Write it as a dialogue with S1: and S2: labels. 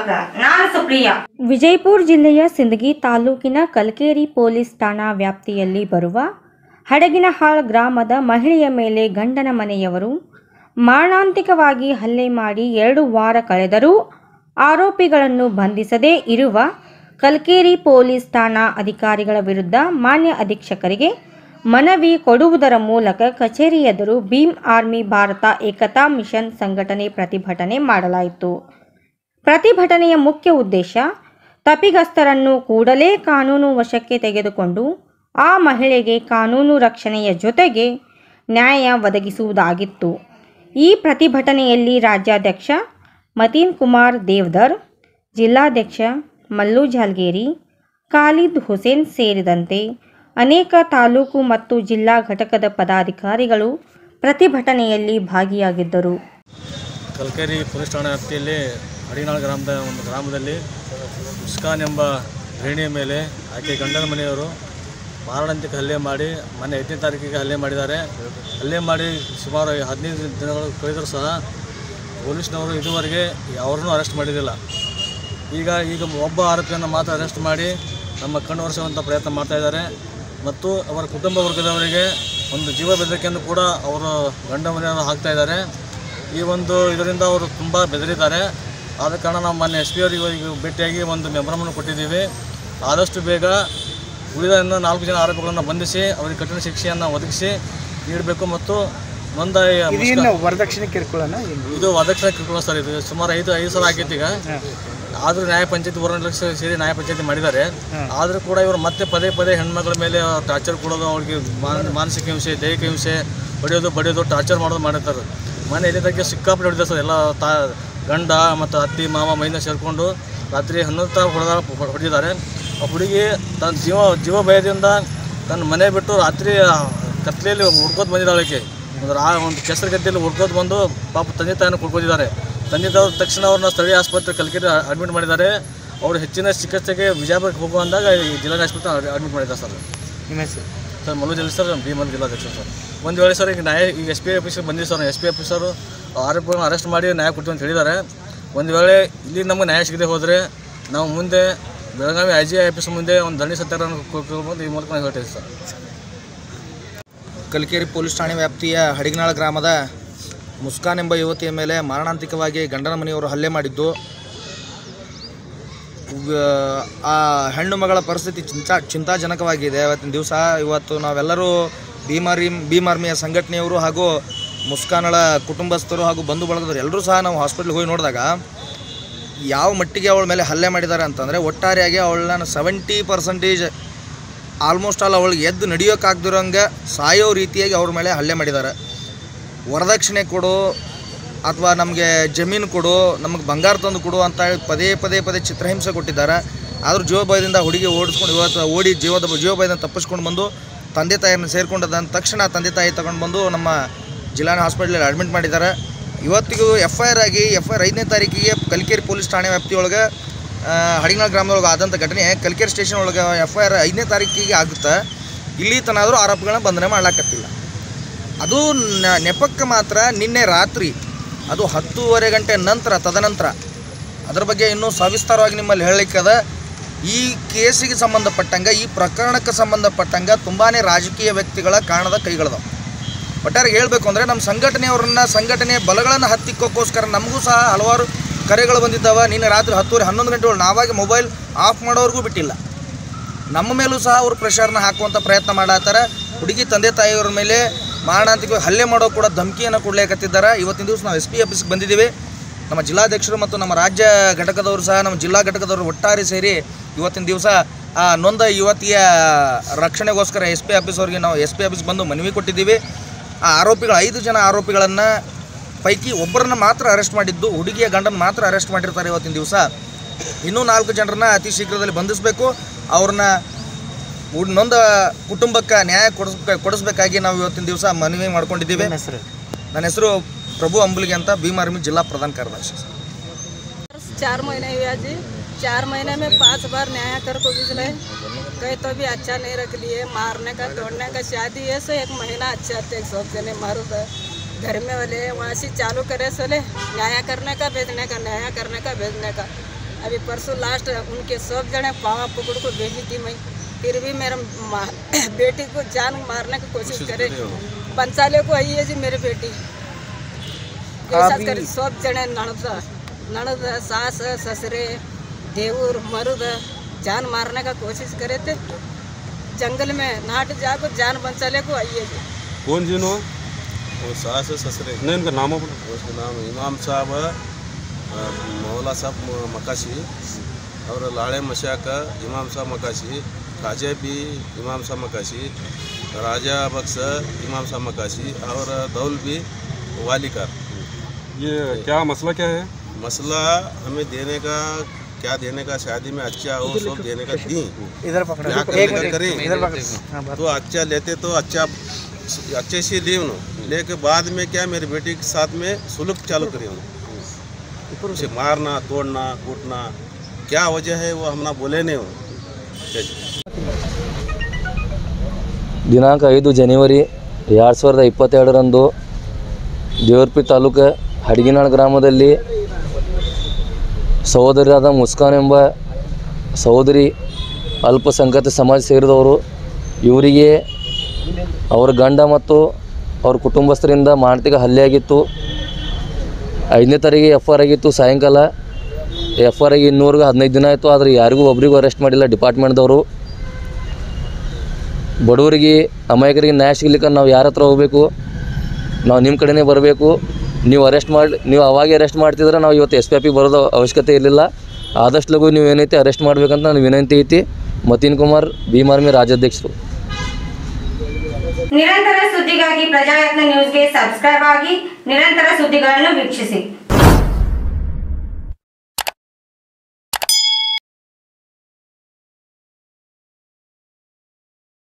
S1: ಶಿವಮೊಗ್ಗ ನಾನು ಸುಪ್ರಿಯಾ
S2: ವಿಜಯಪುರ ಜಿಲ್ಲೆಯ ಸಿಂದಗಿ ತಾಲೂಕಿನ ಕಲ್ಕೇರಿ ಪೊಲೀಸ್ ಠಾಣಾ ವ್ಯಾಪ್ತಿಯಲ್ಲಿ ಬರುವ ಹಡಗಿನಹಾಳ್ ಗ್ರಾಮದ ಮಹಿಳೆಯ ಮೇಲೆ ಗಂಡನ ಮನೆಯವರು ಮಾರಣಾಂತಿಕವಾಗಿ ಹಲ್ಲೆ ಮಾಡಿ ಎರಡು ವಾರ ಕಳೆದರೂ ಆರೋಪಿಗಳನ್ನು ಬಂಧಿಸದೇ ಇರುವ ಕಲ್ಕೇರಿ ಪೊಲೀಸ್ ಠಾಣಾ ಅಧಿಕಾರಿಗಳ ವಿರುದ್ಧ ಮಾನ್ಯ ಅಧೀಕ್ಷಕರಿಗೆ ಮನವಿ ಕೊಡುವುದರ ಮೂಲಕ ಕಚೇರಿ ಎದುರು ಭೀಮ್ ಆರ್ಮಿ ಭಾರತ ಏಕತಾ ಮಿಷನ್ ಸಂಘಟನೆ ಪ್ರತಿಭಟನೆ ಮಾಡಲಾಯಿತು ಪ್ರತಿಭಟನೆಯ ಮುಖ್ಯ ಉದ್ದೇಶ ತಪ್ಪಿಗಸ್ತರನ್ನು ಕೂಡಲೇ ಕಾನೂನು ವಶಕ್ಕೆ ತೆಗೆದುಕೊಂಡು ಆ ಮಹಿಳೆಗೆ ಕಾನೂನು ರಕ್ಷಣೆಯ ಜೊತೆಗೆ ನ್ಯಾಯ ಒದಗಿಸುವುದಾಗಿತ್ತು ಈ ಪ್ರತಿಭಟನೆಯಲ್ಲಿ ರಾಜ್ಯಾಧ್ಯಕ್ಷ ಮತೀನ್ ಕುಮಾರ್ ದೇವ್ದರ್ ಜಿಲ್ಲಾಧ್ಯಕ್ಷ ಮಲ್ಲು ಜಾಲ್ಗೇರಿ ಖಾಲಿದ್ ಹುಸೇನ್ ಸೇರಿದಂತೆ ಅನೇಕ ತಾಲೂಕು ಮತ್ತು ಜಿಲ್ಲಾ ಘಟಕದ ಪದಾಧಿಕಾರಿಗಳು ಪ್ರತಿಭಟನೆಯಲ್ಲಿ ಭಾಗಿಯಾಗಿದ್ದರು
S3: ಕಲ್ಕೇರಿ ಪೊಲೀಸ್ ಠಾಣಾ ವ್ಯಾಪ್ತಿಯಲ್ಲಿ ಅಡಿನಾಳ್ ಗ್ರಾಮದ ಒಂದು ಗ್ರಾಮದಲ್ಲಿ ಮುಸ್ಕಾನ್ ಎಂಬ ಗೃಹಿಣಿಯ ಮೇಲೆ ಆಕೆ ಗಂಡನ ಮನೆಯವರು ಮಾರಣಾಂತಿಕ ಹಲ್ಲೆ ಮಾಡಿ ಮೊನ್ನೆ ಐದನೇ ತಾರೀಕಿಗೆ ಹಲ್ಲೆ ಮಾಡಿದ್ದಾರೆ ಹಲ್ಲೆ ಮಾಡಿ ಸುಮಾರು ಹದಿನೈದು ದಿನಗಳು ಕಳೆದರೂ ಸಹ ಪೊಲೀಸ್ನವರು ಇದುವರೆಗೆ ಯಾರನ್ನೂ ಅರೆಸ್ಟ್ ಮಾಡಿರಲಿಲ್ಲ ಈಗ ಈಗ ಒಬ್ಬ ಆರೋಪಿಯನ್ನು ಮಾತ್ರ ಅರೆಸ್ಟ್ ಮಾಡಿ ನಮ್ಮ ಕಣ್ಣು ಒರೆಸುವಂಥ ಪ್ರಯತ್ನ ಮಾಡ್ತಾ ಇದ್ದಾರೆ ಮತ್ತು ಅವರ ಕುಟುಂಬ ವರ್ಗದವರಿಗೆ ಒಂದು ಜೀವ ಬೆದರಿಕೆಯನ್ನು ಕೂಡ ಅವರು ಗಂಡ ಮನೆಯವರು ಹಾಕ್ತಾ ಇದ್ದಾರೆ ಈ ಒಂದು ಇದರಿಂದ ಅವರು ತುಂಬ ಬೆದರಿದ್ದಾರೆ ಆದ ಕಾರಣ ನಾವು ಮೊನ್ನೆ ಎಸ್ ಪಿ ಅವರಿಗೆ ಈಗ ಭೇಟಿಯಾಗಿ ಒಂದು ಮೆಮೊರಮನ್ನು ಕೊಟ್ಟಿದ್ದೀವಿ ಆದಷ್ಟು ಬೇಗ ಉಳಿದ ಇನ್ನು ನಾಲ್ಕು ಜನ ಆರೋಪಿಗಳನ್ನು ಬಂಧಿಸಿ ಅವರಿಗೆ ಕಠಿಣ ಶಿಕ್ಷೆಯನ್ನು ಒದಗಿಸಿ ನೀಡಬೇಕು ಮತ್ತು ನೊಂದ
S4: ಇದೇನು ವರದಕ್ಷಿಣೆ ಕಿರುಕುಳನ ಏನು
S3: ಇದು ವದಕ್ಷಿಣೆ ಕಿರುಕುಳ ಸರ್ ಇದು ಸುಮಾರು ಐದು ಐದು ಸಲ ಆಗೈತೆ ಈಗ ಆದರೂ ನ್ಯಾಯ ಪಂಚಾಯತಿ ಮೂರು ಲಕ್ಷ ಸೇರಿ ನ್ಯಾಯ ಪಂಚಾಯತಿ ಮಾಡಿದ್ದಾರೆ ಆದರೂ ಕೂಡ ಇವರು ಮತ್ತೆ ಪದೇ ಪದೇ ಹೆಣ್ಮಕ್ಳ ಮೇಲೆ ಟಾರ್ಚರ್ ಕೊಡೋದು ಅವ್ರಿಗೆ ಮಾನ- ಮಾನಸಿಕ ಹಿಂಸೆ ದೈಹಿಕ ಹಿಂಸೆ ಹೊಡೆಯೋದು ಬಡಿಯೋದು ಟಾರ್ಚರ್ ಮಾಡೋದು ಮಾಡಿರ್ತಾರೆ ಮನೆ ಇಲ್ಲಿ ತನಕ ಸಿಕ್ಕಾಪಟ್ಟೆ ಹೊಡಿತಾರೆ ಸರ್ ಎಲ್ಲ ತಾ ಗಂಡ ಮತ್ತು ಅತ್ತಿ ಮಾವ ಮೈನ ಸೇರಿಕೊಂಡು ರಾತ್ರಿ ಹನ್ನೊಂದು ತ ಹೊಡೆದ ಹೊಡೆದಿದ್ದಾರೆ ಆ ಹುಡುಗಿ ತನ್ನ ಜೀವ ಜೀವ ಭಯದಿಂದ ತನ್ನ ಮನೆ ಬಿಟ್ಟು ರಾತ್ರಿ ಕತ್ಲೆಯಲ್ಲಿ ಹುಡ್ಕೋತ ಬಂದಿದ್ದಾಳೆ ಆಕೆ ಒಂದು ರಾ ಒಂದು ಕೆಸರು ಗದ್ದೆಯಲ್ಲಿ ಹುಡ್ಕೋತ ಬಂದು ಪಾಪ ತಂದೆ ತಾಯಿನ ಕುಡ್ಕೊಂಡಿದ್ದಾರೆ ತಂದೆ ತಾಯಿ ತಕ್ಷಣ ಅವ್ರನ್ನ ಸ್ಥಳೀಯ ಆಸ್ಪತ್ರೆ ಕಲ್ಕೆರೆ ಅಡ್ಮಿಟ್ ಮಾಡಿದ್ದಾರೆ ಅವರು ಹೆಚ್ಚಿನ ಚಿಕಿತ್ಸೆಗೆ ವಿಜಯಪುರಕ್ಕೆ ಹೋಗುವ ಅಂದಾಗ ಈ ಜಿಲ್ಲಾ ಆಸ್ಪತ್ರೆ ಅಡ್ಮಿಟ್ ಮಾಡಿದ್ದಾರೆ ಸರ್
S4: ನಿಮ್ಮ ಹೆಸರು
S3: ಸರ್ ಮಲ್ಲು ಜಿಲ್ಲೆ ಸರ್ ಭೀಮಲ್ ಜಿಲ್ಲಾಧ್ಯಕ್ಷ ಸರ್ ಒಂದು ವೇಳೆ ಸರ್ ಈಗ ನ್ಯಾಯ ಈಗ ಎಸ್ ಪಿ ಆಫೀಸಿಗೆ ಬಂದಿದ್ದು ಸರ್ ಎಸ್ ಪಿ ಆಫೀಸರು ಆರೋಪಿಗಳನ್ನ ಅರೆಸ್ಟ್ ಮಾಡಿ ನ್ಯಾಯ ಕೊಡ್ತೀವಿ ಅಂತ ಹೇಳಿದ್ದಾರೆ ಒಂದು ವೇಳೆ ಇಲ್ಲಿ ನಮಗೆ ನ್ಯಾಯ ಸಿಗದೆ ಹೋದರೆ ನಾವು ಮುಂದೆ ಬೆಳಗಾವಿ ಐ ಜಿ ಆಫೀಸ್ ಮುಂದೆ ಒಂದು ದಂಡಿ ಸತ್ಯಾಗ್ರಹ ಕೊಡ್ಬೋದು ಈ ಮೂಲಕ ನಾವು ಹೇಳ್ತೀವಿ ಸರ್
S5: ಕಲ್ಕೇರಿ ಪೊಲೀಸ್ ಠಾಣೆ ವ್ಯಾಪ್ತಿಯ ಹಡಿಗನಾಳ ಗ್ರಾಮದ ಮುಸ್ಕಾನ್ ಎಂಬ ಯುವತಿಯ ಮೇಲೆ ಮಾರಣಾಂತಿಕವಾಗಿ ಗಂಡನ ಮನೆಯವರು ಹಲ್ಲೆ ಮಾಡಿದ್ದು ಉವ್ವ- ಆ ಹೆಣ್ಣು ಮಗಳ ಪರಿಸ್ಥಿತಿ ಚಿಂತಾ ಚಿಂತಾಜನಕವಾಗಿದೆ ಇವತ್ತಿನ ದಿವಸ ಇವತ್ತು ನಾವೆಲ್ಲರೂ ಭೀಮಾರಿ ಭೀಮ್ ಆರ್ಮಿಯ ಸಂಘಟನೆಯವರು ಹಾಗೂ ಮುಸ್ಕಾನಳ ಕುಟುಂಬಸ್ಥರು ಹಾಗೂ ಬಂಧು ಬಳಗದವರು ಎಲ್ಲರೂ ಸಹ ನಾವು ಹಾಸ್ಪಿಟ್ಲಿಗೆ ಹೋಗಿ ನೋಡಿದಾಗ ಯಾವ ಮಟ್ಟಿಗೆ ಅವಳ ಮೇಲೆ ಹಲ್ಲೆ ಮಾಡಿದ್ದಾರೆ ಅಂತಂದರೆ ಒಟ್ಟಾರೆಯಾಗಿ ಅವಳನ್ನ ಸೆವೆಂಟಿ ಪರ್ಸೆಂಟೇಜ್ ಆಲ್ಮೋಸ್ಟ್ ಆಲ್ ಅವಳಿಗೆ ಎದ್ದು ನಡೆಯೋಕ್ಕಾಗ್ದಿರೋಂಗೆ ಸಾಯೋ ರೀತಿಯಾಗಿ ಅವ್ರ ಮೇಲೆ ಹಲ್ಲೆ ಮಾಡಿದ್ದಾರೆ ವರದಕ್ಷಿಣೆ ಕೊಡು ಅಥವಾ ನಮಗೆ ಜಮೀನು ಕೊಡು ನಮಗೆ ಬಂಗಾರ ತಂದು ಕೊಡು ಅಂತ ಹೇಳಿ ಪದೇ ಪದೇ ಪದೇ ಚಿತ್ರಹಿಂಸೆ ಕೊಟ್ಟಿದ್ದಾರೆ ಆದರೂ ಜೀವ ಭಯದಿಂದ ಹುಡುಗಿ ಓಡಿಸ್ಕೊಂಡು ಇವತ್ತು ಓಡಿ ಜೀವದ ಜೀವ ಭಯದಿಂದ ತಪ್ಪಿಸ್ಕೊಂಡು ಬಂದು ತಂದೆ ತಾಯಿಯನ್ನು ಸೇರ್ಕೊಂಡದ ತಕ್ಷಣ ತಂದೆ ತಾಯಿ ತಗೊಂಡು ಬಂದು ನಮ್ಮ ಜಿಲ್ಲಾ ಹಾಸ್ಪಿಟ್ಲಲ್ಲಿ ಅಡ್ಮಿಟ್ ಮಾಡಿದ್ದಾರೆ ಇವತ್ತಿಗೂ ಎಫ್ ಐ ಆರ್ ಆಗಿ ಎಫ್ ಐ ಆರ್ ಐದನೇ ತಾರೀಕಿಗೆ ಕಲ್ಕೇರಿ ಪೊಲೀಸ್ ಠಾಣೆ ವ್ಯಾಪ್ತಿಯೊಳಗೆ ಹಡಿನಾಳ್ ಗ್ರಾಮದೊಳಗೆ ಆದಂಥ ಘಟನೆ ಕಲ್ಕೇರಿ ಸ್ಟೇಷನ್ ಒಳಗೆ ಎಫ್ ಐ ಆರ್ ಐದನೇ ತಾರೀಕಿಗೆ ಆಗುತ್ತೆ ಇಲ್ಲಿ ತನಾದರೂ ಆರೋಪಿಗಳನ್ನ ಬಂಧನ ಮಾಡ್ಲಾಕತ್ತಿಲ್ಲ ಅದು ನ- ನೆಪಕ್ಕೆ ಮಾತ್ರ ನಿನ್ನೆ ರಾತ್ರಿ ಅದು ಹತ್ತೂವರೆ ಗಂಟೆ ನಂತರ ತದನಂತರ ಅದರ ಬಗ್ಗೆ ಇನ್ನೂ ಸವಿಸ್ತಾರವಾಗಿ ನಿಮ್ಮಲ್ಲಿ ಹೇಳಲಿಕ್ಕದ ಈ ಕೇಸಿಗೆ ಸಂಬಂಧಪಟ್ಟಂಗೆ ಈ ಪ್ರಕರಣಕ್ಕೆ ಸಂಬಂಧಪಟ್ಟಂಗೆ ತುಂಬಾ ರಾಜಕೀಯ ವ್ಯಕ್ತಿಗಳ ಕಾರಣದ ಕೈಗಳದಾವ ಒಟ್ಟಾರೆ ಹೇಳಬೇಕು ಅಂದರೆ ನಮ್ಮ ಸಂಘಟನೆಯವ್ರನ್ನ ಸಂಘಟನೆ ಬಲಗಳನ್ನು ಹತ್ತಿಕ್ಕೋಕ್ಕೋಸ್ಕರ ನಮಗೂ ಸಹ ಹಲವಾರು ಕರೆಗಳು ಬಂದಿದ್ದಾವೆ ನಿನ್ನೆ ರಾತ್ರಿ ಹತ್ತುವರೆ ಹನ್ನೊಂದು ಗಂಟೆ ಒಳಗೆ ನಾವಾಗಿ ಮೊಬೈಲ್ ಆಫ್ ಮಾಡೋರ್ಗೂ ಬಿಟ್ಟಿಲ್ಲ ನಮ್ಮ ಮೇಲೂ ಸಹ ಅವರು ಪ್ರೆಷರ್ನ ಹಾಕುವಂಥ ಪ್ರಯತ್ನ ಮಾಡತ್ತಾರ ಹುಡುಗಿ ತಂದೆ ತಾಯಿಯವ್ರ ಮೇಲೆ ಮಾರಣಾಂತಿಕವಾಗಿ ಹಲ್ಲೆ ಮಾಡೋ ಕೂಡ ಧಮಕಿಯನ್ನು ಕೊಡ್ಲಿಕತ್ತಿದ್ದಾರೆ ಇವತ್ತಿನ ದಿವಸ ನಾವು ಎಸ್ ಪಿ ಆಫೀಸ್ಗೆ ಬಂದಿದ್ದೀವಿ ನಮ್ಮ ಜಿಲ್ಲಾಧ್ಯಕ್ಷರು ಮತ್ತು ನಮ್ಮ ರಾಜ್ಯ ಘಟಕದವರು ಸಹ ನಮ್ಮ ಜಿಲ್ಲಾ ಘಟಕದವರು ಒಟ್ಟಾರೆ ಸೇರಿ ಇವತ್ತಿನ ದಿವಸ ಆ ನೊಂದ ಯುವತಿಯ ರಕ್ಷಣೆಗೋಸ್ಕರ ಎಸ್ ಪಿ ಆಫೀಸ್ ಅವ್ರಿಗೆ ನಾವು ಎಸ್ ಪಿ ಆಫೀಸ್ಗೆ ಬಂದು ಮನವಿ ಕೊಟ್ಟಿದ್ದೀವಿ ಆ ಆರೋಪಿಗಳು ಐದು ಜನ ಆರೋಪಿಗಳನ್ನು ಪೈಕಿ ಒಬ್ಬರನ್ನ ಮಾತ್ರ ಅರೆಸ್ಟ್ ಮಾಡಿದ್ದು ಹುಡುಗಿಯ ಗಂಡನ ಮಾತ್ರ ಅರೆಸ್ಟ್ ಮಾಡಿರ್ತಾರೆ ಇವತ್ತಿನ ದಿವಸ ಇನ್ನೂ ನಾಲ್ಕು ಜನರನ್ನ ಅತಿ ಶೀಘ್ರದಲ್ಲಿ ಬಂಧಿಸಬೇಕು ಅವ್ರನ್ನ ಉಳ್- ನೊಂದ ಕುಟುಂಬಕ್ಕೆ ನ್ಯಾಯ ಕೊಡಿಸ್ಬೇಕು ಕೊಡಿಸ್ಬೇಕಾಗಿ ನಾವು ಇವತ್ತಿನ ದಿವಸ ಮನವಿ ಮಾಡ್ಕೊಂಡಿದ್ದೀವಿ
S4: ನಿಮ್ಮ ಹೆಸರು
S5: ನನ್ನ ಹೆಸರು ಪ್ರಭು ಅಂಬುಲಿಗೆ ಅಂತ ಭೀಮ್ ಆರ್ಮಿ ಜಿಲ್ಲಾ ಪ್ರಧಾನ ಕಾರ್ಯದರ್ಶಿ
S6: चार महीने हुआ जी चार महीने में पांच बार न्याय कर को गुजरे कहीं तो भी अच्छा नहीं रख लिए मारने का तोड़ने का शादी है सो एक महीना अच्छा थे सब जने मारो तो घर में वाले वहाँ से चालू करे सोले न्याय करने का भेजने का न्याय करने का भेजने का अभी परसों लास्ट उनके सब जने पावा पकड़ को भेजी थी मैं फिर भी मेरा मा- बेटी को जान मारने की कोशिश करे पंचाले को आई है जी मेरी बेटी ऐसा
S4: अभी-
S6: करे सब जने नणद नणद सास ससुरे देवर मरुद जान मारने का कोशिश करे थे जंगल में नाट जाको जान बचाले को आई है जी
S1: कौन जिनो
S7: वो सास ससुरे
S1: नहीं इनका नाम बोलो
S7: उसका नाम इमाम साहब अ, मौला साहब म- मकाशी और लाड़े मशाक इमाम साहब मकाशी खाजे भी इमाम साहब मकाशी राजा बख्श इमाम साहब मकाशी और दौल भी वालिकार
S1: ये क्या मसला क्या है
S7: मसला हमें देने का क्या देने का शादी में अच्छा हो सब देने का दी
S4: इधर पकड़ो
S7: क्या
S4: एक
S7: करने का
S4: मिनट
S7: करें
S4: इधर पकड़ो हाँ बात
S7: तो अच्छा लेते तो अच्छा अच्छे से ली उन्होंने लेके बाद में क्या मेरी बेटी के साथ में सुलभ चालू करी उन्होंने उसे मारना तोड़ना कूटना क्या वजह है वो हम ना बोले नहीं हो
S8: ದಿನಾಂಕ ಐದು ಜನವರಿ ಎರಡು ಸಾವಿರದ ಇಪ್ಪತ್ತೆರಡರಂದು ದೇವರ್ಪಿ ತಾಲೂಕು ಹಡಗಿನಾಳ್ ಗ್ರಾಮದಲ್ಲಿ ಸಹೋದರಿಯಾದ ಮುಸ್ಕಾನ್ ಎಂಬ ಸಹೋದರಿ ಅಲ್ಪಸಂಖ್ಯಾತ ಸಮಾಜ ಸೇರಿದವರು ಇವರಿಗೆ ಅವರ ಗಂಡ ಮತ್ತು ಅವ್ರ ಕುಟುಂಬಸ್ಥರಿಂದ ಮಾನಸಿಕ ಹಲ್ಲೆ ಆಗಿತ್ತು ಐದನೇ ತಾರೀಕಿಗೆ ಎಫ್ ಆರ್ ಆಗಿತ್ತು ಸಾಯಂಕಾಲ ಎಫ್ ಆರ್ ಆಗಿ ಇನ್ನೂವರೆಗೂ ಹದಿನೈದು ದಿನ ಆಯಿತು ಆದರೆ ಯಾರಿಗೂ ಒಬ್ರಿಗೂ ಅರೆಸ್ಟ್ ಮಾಡಿಲ್ಲ ಡಿಪಾರ್ಟ್ಮೆಂಟ್ದವರು ಬಡವರಿಗೆ ಅಮಾಯಕರಿಗೆ ನ್ಯಾಯ ಸಿಗ್ಲಿಕ್ಕೆ ನಾವು ಯಾರ ಹತ್ರ ಹೋಗಬೇಕು ನಾವು ನಿಮ್ಮ ಕಡೆನೇ ಬರಬೇಕು ನೀವು ಅರೆಸ್ಟ್ ಮಾಡಿ ನೀವು ಅವಾಗೆ ಅರೆಸ್ಟ್ ಮಾಡ್ತಿದ್ರೆ ನಾವು ಇವತ್ತು ಎಸ್ ಪಿ ಎಫಿಗೆ ಬರೋದು ಅವಶ್ಯಕತೆ ಇರಲಿಲ್ಲ ಆದಷ್ಟು ಲಘು ನೀವು ಏನೈತೆ ಅರೆಸ್ಟ್ ಮಾಡಬೇಕಂತ ನನ್ನ ವಿನಂತಿ ಐತಿ ಮತೀನ್ ಕುಮಾರ್ ಭೀಮಾರ್ಮಿ ರಾಜ್ಯಾಧ್ಯಕ್ಷರು
S2: ನಿರಂತರ ಸುದ್ದಿಗಾಗಿ ಪ್ರಜಾಯತ್ನ ನ್ಯೂಸ್ಗೆ ಸಬ್ಸ್ಕ್ರೈಬ್ ಆಗಿ ನಿರಂತರ ಸುದ್ದಿಗಳನ್ನು ವೀಕ್ಷಿಸಿ